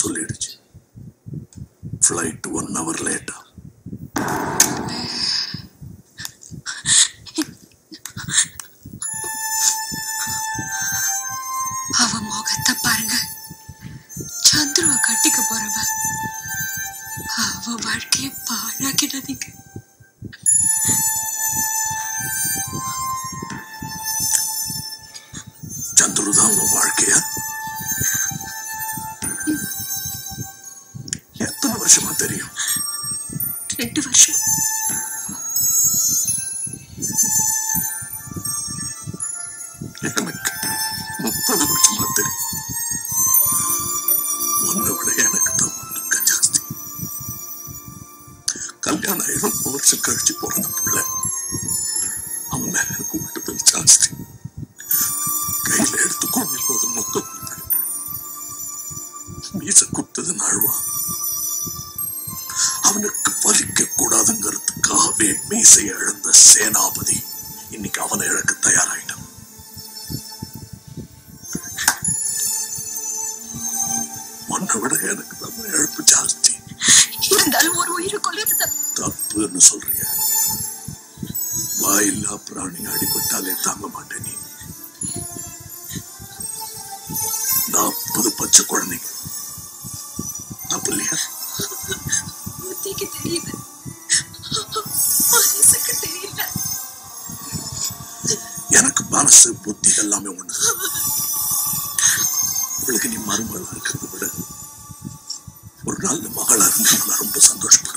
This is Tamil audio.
சொல்லிடுச்சு ஃப்ளைட் ஒன் ஹவர் லேட்டா அவ முகத்தை பாருங்க சந்துருவ கட்டிக்க போறவ அவ வாழ்க்கைய பாழாக்கிடாதீங்க சந்துரு தான் உன் வாழ்க்கையா எத்தனை வருஷமா தெரியும் ரெண்டு வருஷம் எனக்கு முப்பது வருஷமா தெரியும் உன்னை விட எனக்கு தான் ஒன்றுங்க ஜாஸ்தி கல்யாணம் ஆகி ரொம்ப வருஷம் கழிச்சு பிறந்த பிள்ளை அவன் மேல எனக்கு விட்டதில் ஜாஸ்தி கையில எடுத்து கொண்டு போது மொக்க மீச குத்தது நாழ்வான் அவனுக்கு பலிக்க கூடாதுங்கிறதுக்காகவே மீசை இழந்த சேனாபதி இன்னைக்கு அவனை இழக்க தயாராயிட்டான் உன்னை விட எனக்கு நம்ம இழப்பு ஜாஸ்தி இருந்தாலும் ஒரு உயிரை கொல்லுறது தப்புன்னு சொல்றிய வாயில்லா பிராணி அடிபட்டாலே தாங்க மாட்டேன் நீ நாற்பது பச்சை குழந்தைங்க தப்பு இல்லையா புத்திக்கு தெரியுது மனசுக்கு தெரியல எனக்கு மனசு புத்தி எல்லாமே ஒண்ணு இவளுக்கு நீ மருமகளா இருக்கிறத விட ஒரு நல்ல மகளா இருந்தா நான் ரொம்ப சந்தோஷப்படுவேன்